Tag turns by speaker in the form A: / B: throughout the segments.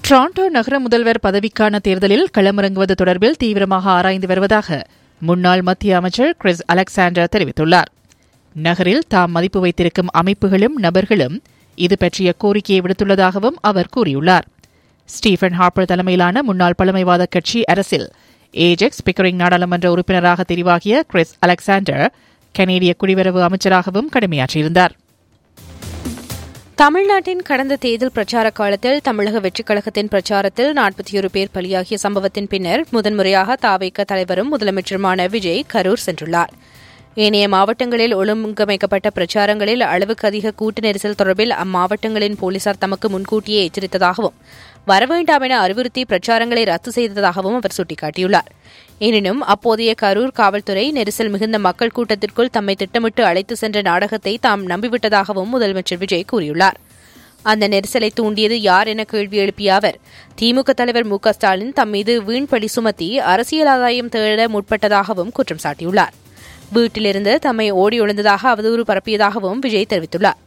A: Toronto நகர முதல்வர் பதவிக்கான தேர்தலில் களமிறங்குவது தொடர்பில் தீவிரமாக ஆராய்ந்து வருவதாக முன்னாள் மத்திய அமைச்சர் கிறிஸ் அலெக்சாண்டர் தெரிவித்துள்ளார் நகரில் தாம் மதிப்பு வைத்திருக்கும் அமைப்புகளும் நபர்களும் இது பற்றிய கோரிக்கையை விடுத்துள்ளதாகவும் அவர் கூறியுள்ளார் ஸ்டீஃபன் ஹார்ப்பர் தலைமையிலான முன்னாள் பழமைவாத கட்சி அரசில் ஏஜெக்ஸ் பிக்கரிங் நாடாளுமன்ற உறுப்பினராக தெரிவாகிய கிறிஸ் அலெக்சாண்டர் கனேடிய குடிவரவு அமைச்சராகவும் கடமையாற்றியிருந்தார்
B: தமிழ்நாட்டின் கடந்த தேர்தல் பிரச்சார காலத்தில் தமிழக வெற்றிக் கழகத்தின் பிரச்சாரத்தில் நாற்பத்தி ஒரு பேர் பலியாகிய சம்பவத்தின் பின்னர் முதன்முறையாக தாவேக்க தலைவரும் முதலமைச்சருமான விஜய் கரூர் சென்றுள்ளார் ஏனைய மாவட்டங்களில் ஒழுங்கமைக்கப்பட்ட பிரச்சாரங்களில் அளவுக்கு அதிக கூட்ட நெரிசல் தொடர்பில் அம்மாவட்டங்களின் போலீசார் தமக்கு முன்கூட்டியே எச்சரித்ததாகவும் வரவேண்டாம் என அறிவுறுத்தி பிரச்சாரங்களை ரத்து செய்ததாகவும் அவர் சுட்டிக்காட்டியுள்ளார் எனினும் அப்போதைய கரூர் காவல்துறை நெரிசல் மிகுந்த மக்கள் கூட்டத்திற்குள் தம்மை திட்டமிட்டு அழைத்து சென்ற நாடகத்தை தாம் நம்பிவிட்டதாகவும் முதலமைச்சர் விஜய் கூறியுள்ளார் அந்த நெரிசலை தூண்டியது யார் என கேள்வி எழுப்பிய அவர் திமுக தலைவர் மு க ஸ்டாலின் தம் மீது வீண்படி சுமத்தி அரசியல் ஆதாயம் தேட முற்பட்டதாகவும் குற்றம் சாட்டியுள்ளார் வீட்டிலிருந்து தம்மை ஓடி ஒளிந்ததாக அவதூறு பரப்பியதாகவும் விஜய் தெரிவித்துள்ளார்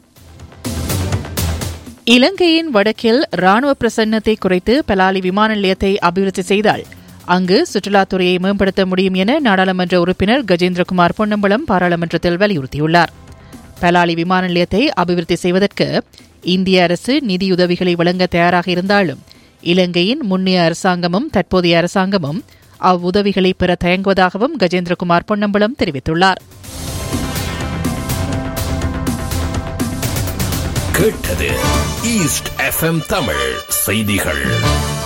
A: இலங்கையின் வடக்கில் ராணுவ பிரசன்னத்தை குறைத்து பலாலி விமான நிலையத்தை அபிவிருத்தி செய்தால் அங்கு சுற்றுலாத்துறையை மேம்படுத்த முடியும் என நாடாளுமன்ற உறுப்பினர் கஜேந்திரகுமார் பொன்னம்பலம் பாராளுமன்றத்தில் வலியுறுத்தியுள்ளார் பலாலி விமான நிலையத்தை அபிவிருத்தி செய்வதற்கு இந்திய அரசு நிதியுதவிகளை வழங்க தயாராக இருந்தாலும் இலங்கையின் முன்னைய அரசாங்கமும் தற்போதைய அரசாங்கமும் அவ்வுதவிகளை பெற தயங்குவதாகவும் கஜேந்திரகுமார் பொன்னம்பலம் தெரிவித்துள்ளார்
C: கேட்டது ஈஸ்ட் எஃப்எம் தமிழ் செய்திகள்